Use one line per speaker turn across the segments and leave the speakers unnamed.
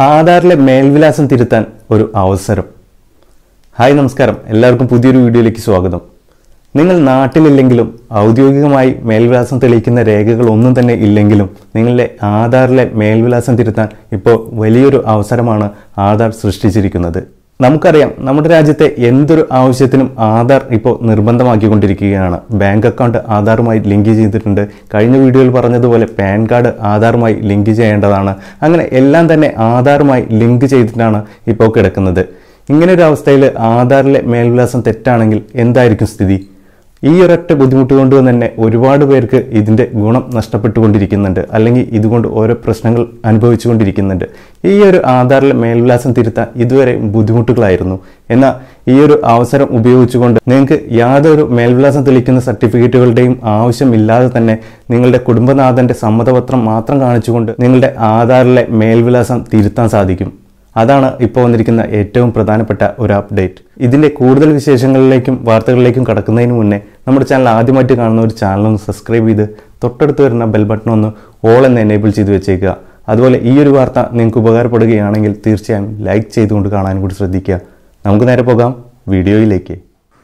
ആധാറിലെ മേൽവിലാസം തിരുത്താൻ ഒരു അവസരം ഹായ് നമസ്കാരം എല്ലാവർക്കും പുതിയൊരു വീഡിയോയിലേക്ക് സ്വാഗതം നിങ്ങൾ നാട്ടിലില്ലെങ്കിലും ഔദ്യോഗികമായി മേൽവിലാസം തെളിയിക്കുന്ന രേഖകൾ ഒന്നും തന്നെ ഇല്ലെങ്കിലും നിങ്ങളുടെ ആധാറിലെ മേൽവിലാസം തിരുത്താൻ ഇപ്പോൾ വലിയൊരു അവസരമാണ് ആധാർ സൃഷ്ടിച്ചിരിക്കുന്നത് നമുക്കറിയാം നമ്മുടെ രാജ്യത്തെ എന്തൊരു ആവശ്യത്തിനും ആധാർ ഇപ്പോൾ നിർബന്ധമാക്കിക്കൊണ്ടിരിക്കുകയാണ് ബാങ്ക് അക്കൗണ്ട് ആധാറുമായി ലിങ്ക് ചെയ്തിട്ടുണ്ട് കഴിഞ്ഞ വീഡിയോയിൽ പറഞ്ഞതുപോലെ പാൻ കാർഡ് ആധാറുമായി ലിങ്ക് ചെയ്യേണ്ടതാണ് അങ്ങനെ എല്ലാം തന്നെ ആധാറുമായി ലിങ്ക് ചെയ്തിട്ടാണ് ഇപ്പോൾ കിടക്കുന്നത് ഇങ്ങനെ ഒരു അവസ്ഥയിൽ ആധാറിലെ മേൽവിലാസം തെറ്റാണെങ്കിൽ എന്തായിരിക്കും സ്ഥിതി ഈ ഒരൊറ്റ ബുദ്ധിമുട്ട് കൊണ്ട് തന്നെ ഒരുപാട് പേർക്ക് ഇതിൻ്റെ ഗുണം നഷ്ടപ്പെട്ടുകൊണ്ടിരിക്കുന്നുണ്ട് അല്ലെങ്കിൽ ഇതുകൊണ്ട് ഓരോ പ്രശ്നങ്ങൾ അനുഭവിച്ചുകൊണ്ടിരിക്കുന്നുണ്ട് ഈ ഒരു ആധാറിലെ മേൽവിലാസം തിരുത്താൻ ഇതുവരെ ബുദ്ധിമുട്ടുകളായിരുന്നു എന്നാൽ ഈ ഒരു അവസരം ഉപയോഗിച്ചുകൊണ്ട് നിങ്ങൾക്ക് യാതൊരു മേൽവിലാസം തെളിയിക്കുന്ന സർട്ടിഫിക്കറ്റുകളുടെയും ആവശ്യമില്ലാതെ തന്നെ നിങ്ങളുടെ കുടുംബനാഥന്റെ സമ്മതപത്രം മാത്രം കാണിച്ചുകൊണ്ട് നിങ്ങളുടെ ആധാറിലെ മേൽവിലാസം തിരുത്താൻ സാധിക്കും അതാണ് ഇപ്പോൾ വന്നിരിക്കുന്ന ഏറ്റവും പ്രധാനപ്പെട്ട ഒരു അപ്ഡേറ്റ് ഇതിന്റെ കൂടുതൽ വിശേഷങ്ങളിലേക്കും വാർത്തകളിലേക്കും കടക്കുന്നതിന് മുന്നേ നമ്മുടെ ചാനൽ ആദ്യമായിട്ട് കാണുന്ന ഒരു ചാനൽ ഒന്ന് സബ്സ്ക്രൈബ് ചെയ്ത് തൊട്ടടുത്ത് വരുന്ന ബെൽ ബട്ടൺ ഒന്ന് ഓൾ എന്ന് എനേബിൾ ചെയ്ത് വെച്ചേക്കുക അതുപോലെ ഈ ഒരു വാർത്ത നിങ്ങൾക്ക് ഉപകാരപ്പെടുകയാണെങ്കിൽ തീർച്ചയായും ലൈക്ക് ചെയ്തുകൊണ്ട് കാണാൻ കൂടി ശ്രദ്ധിക്കുക നമുക്ക് നേരെ പോകാം വീഡിയോയിലേക്ക്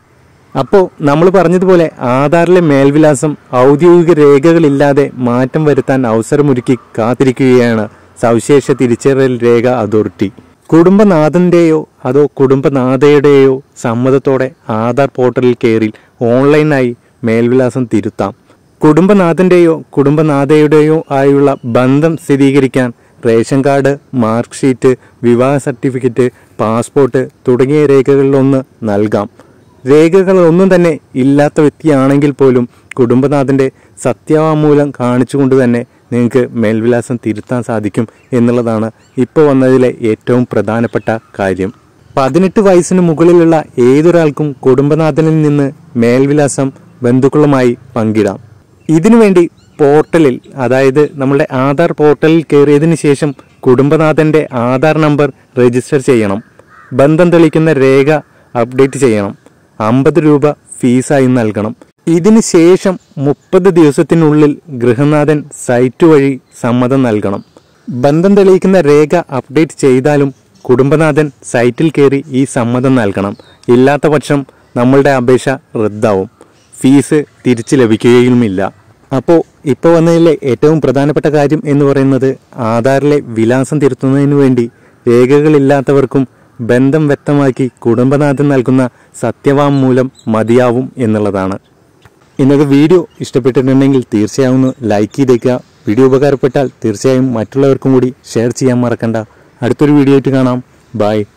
അപ്പോൾ നമ്മൾ പറഞ്ഞതുപോലെ ആധാറിലെ മേൽവിലാസം ഔദ്യോഗിക രേഖകളില്ലാതെ മാറ്റം വരുത്താൻ അവസരമൊരുക്കി കാത്തിരിക്കുകയാണ് സവിശേഷ തിരിച്ചറിയൽ രേഖ അതോറിറ്റി കുടുംബനാഥന്റെയോ അതോ കുടുംബനാഥയുടെയോ സമ്മതത്തോടെ ആധാർ പോർട്ടലിൽ കയറി ഓൺലൈനായി മേൽവിലാസം തിരുത്താം കുടുംബനാഥന്റെയോ കുടുംബനാഥയുടെയോ ആയുള്ള ബന്ധം സ്ഥിരീകരിക്കാൻ റേഷൻ കാർഡ് മാർക്ക് ഷീറ്റ് വിവാഹ സർട്ടിഫിക്കറ്റ് പാസ്പോർട്ട് തുടങ്ങിയ രേഖകളിലൊന്ന് നൽകാം രേഖകളൊന്നും തന്നെ ഇല്ലാത്ത വ്യക്തിയാണെങ്കിൽ പോലും കുടുംബനാഥന്റെ സത്യവാങ്മൂലം കാണിച്ചുകൊണ്ട് തന്നെ നിങ്ങൾക്ക് മേൽവിലാസം തിരുത്താൻ സാധിക്കും എന്നുള്ളതാണ് ഇപ്പോൾ വന്നതിലെ ഏറ്റവും പ്രധാനപ്പെട്ട കാര്യം പതിനെട്ട് വയസ്സിന് മുകളിലുള്ള ഏതൊരാൾക്കും കുടുംബനാഥനിൽ നിന്ന് മേൽവിലാസം ബന്ധുക്കളുമായി പങ്കിടാം ഇതിനുവേണ്ടി പോർട്ടലിൽ അതായത് നമ്മുടെ ആധാർ പോർട്ടലിൽ കയറിയതിനു ശേഷം കുടുംബനാഥന്റെ ആധാർ നമ്പർ രജിസ്റ്റർ ചെയ്യണം ബന്ധം തെളിയിക്കുന്ന രേഖ അപ്ഡേറ്റ് ചെയ്യണം അമ്പത് രൂപ ഫീസായി നൽകണം ഇതിന് ശേഷം മുപ്പത് ദിവസത്തിനുള്ളിൽ ഗൃഹനാഥൻ സൈറ്റ് വഴി സമ്മതം നൽകണം ബന്ധം തെളിയിക്കുന്ന രേഖ അപ്ഡേറ്റ് ചെയ്താലും കുടുംബനാഥൻ സൈറ്റിൽ കയറി ഈ സമ്മതം നൽകണം ഇല്ലാത്ത പക്ഷം നമ്മളുടെ അപേക്ഷ റദ്ദാവും ഫീസ് തിരിച്ചു ലഭിക്കുകയുമില്ല അപ്പോൾ ഇപ്പോൾ വന്നതിലെ ഏറ്റവും പ്രധാനപ്പെട്ട കാര്യം എന്ന് പറയുന്നത് ആധാറിലെ വിലാസം തിരുത്തുന്നതിന് വേണ്ടി രേഖകളില്ലാത്തവർക്കും ബന്ധം വ്യക്തമാക്കി കുടുംബനാഥൻ നൽകുന്ന സത്യവാങ്മൂലം മതിയാവും എന്നുള്ളതാണ് ഇന്നത്തെ വീഡിയോ ഇഷ്ടപ്പെട്ടിട്ടുണ്ടെങ്കിൽ തീർച്ചയായും ഒന്ന് ലൈക്ക് ചെയ്തേക്കുക വീഡിയോ ഉപകാരപ്പെട്ടാൽ തീർച്ചയായും മറ്റുള്ളവർക്കും കൂടി ഷെയർ ചെയ്യാൻ മറക്കണ്ട അടുത്തൊരു വീഡിയോ ആയിട്ട് കാണാം ബൈ